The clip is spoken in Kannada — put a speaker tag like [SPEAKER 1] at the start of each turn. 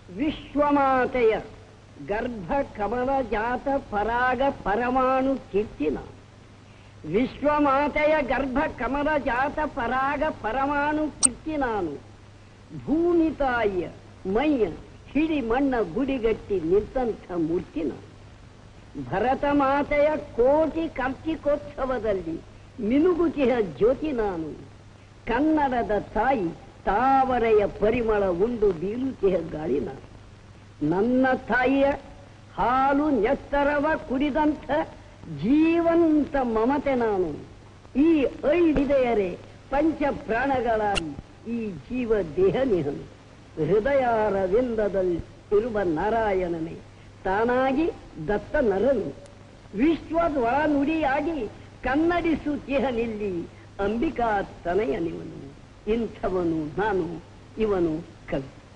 [SPEAKER 1] ವಿಶ್ವಮಾತೆಯ ಗರ್ಭ ಕಮಲ ಜಾತ ಪರಾಗ ಪರಮಾಣು ಕೀರ್ತಿ ನಾನು ವಿಶ್ವಮಾತೆಯ ಗರ್ಭ ಕಮಲ ಜಾತ ಪರಾಗ ಪರಮಾಣು ಕೀರ್ತಿ ನಾನು ಭೂಮಿ ತಾಯಿಯ ಮೈಯ ಹಿಡಿ ಮಣ್ಣ ಗುಡಿಗಟ್ಟಿ ನಿಂತಂಥ ಮೂರ್ತಿ ನಾನು ಭರತ ಮಾತೆಯ ಕೋಟಿ ಕಾರ್ತಿಕೋತ್ಸವದಲ್ಲಿ ಮಿನುಗುತಿಹ ಜ್ಯೋತಿ ನಾನು ಕನ್ನಡದ ತಾಯಿ ತಾವರೆಯ ಪರಿಮಳ ಉಂಡು ಬೀಳುತಿಹ ಗಾಳಿ ನಾನು ನನ್ನ ತಾಯಿಯ ಹಾಲು ನೆತ್ತರವ ಕುಡಿದಂಥ ಜೀವಂತ ಮಮತೆ ನಾನು ಈ ಐದಿದೆಯರೆ ಪಂಚ ಪ್ರಾಣಗಳಾಗಿ ಈ ಜೀವ ದೇಹ ನಿಹನು ಹೃದಯಾರವಿಂದದಲ್ಲಿ ಇರುವ ನಾರಾಯಣನೇ ತಾನಾಗಿ ದತ್ತ ನರನು ವಿಶ್ವದ ಒಳನುಡಿಯಾಗಿ ಕನ್ನಡಿಸುತ್ತಿಹನಿಲ್ಲಿ ಅಂಬಿಕಾ ತನಯನಿವನು ಇಂಥವನು ನಾನು ಇವನು ಕವಿ